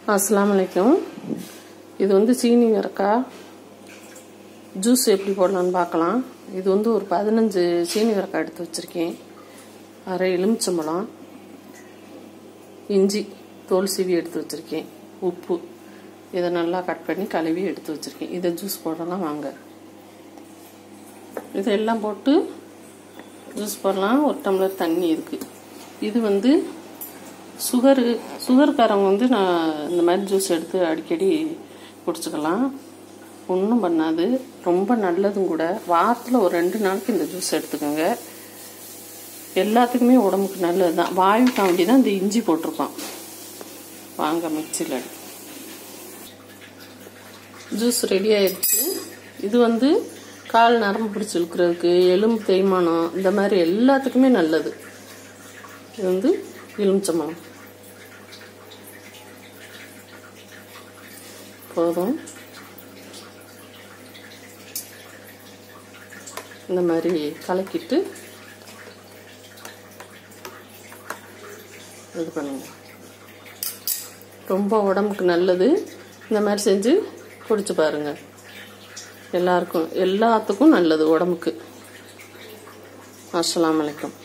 அஸ்ஸலாமு அலைக்கும் இது வந்து சீனி வரக்காய் ஜூஸ் எப்படி போடலான்னு பார்க்கலாம் இது வந்து ஒரு பதினஞ்சு சீனி வரக்காய் எடுத்து வச்சுருக்கேன் அரை எலுமிச்சம்பழம் இஞ்சி தோல் சீவி எடுத்து வச்சுருக்கேன் உப்பு இதை நல்லா கட் பண்ணி கழுவி எடுத்து வச்சுருக்கேன் இதை ஜூஸ் போடலாம் வாங்க இதெல்லாம் போட்டு ஜூஸ் போடலாம் ஒரு டம்ளர் தண்ணி இருக்குது இது வந்து சுகரு சுகர்காரவங்க வந்து நான் இந்த மாதிரி ஜூஸ் எடுத்து அடிக்கடி குடிச்சுக்கலாம் ஒன்றும் பண்ணாது ரொம்ப நல்லதும் கூட வாரத்தில் ஒரு ரெண்டு நாளைக்கு இந்த ஜூஸ் எடுத்துக்கோங்க எல்லாத்துக்குமே உடம்புக்கு நல்லது தான் வாயுக்காண்டி தான் இந்த இஞ்சி போட்டிருக்கோம் வாங்க மிக்சியில் ஜூஸ் ரெடி ஆயிடுச்சு இது வந்து கால் நரம்பு பிடிச்சி இழுக்கிறதுக்கு எலும்பு தேய்மானம் இந்த மாதிரி எல்லாத்துக்குமே நல்லது இது வந்து எலுமிச்சம்பழம் போதும் இந்த மாதிரி கலக்கிட்டு இது பண்ணுங்க ரொம்ப உடம்புக்கு நல்லது இந்த மாதிரி செஞ்சு குடிச்சு பாருங்க எல்லாருக்கும் எல்லாத்துக்கும் நல்லது உடம்புக்கு அஸ்ஸலாமு அலைக்கும்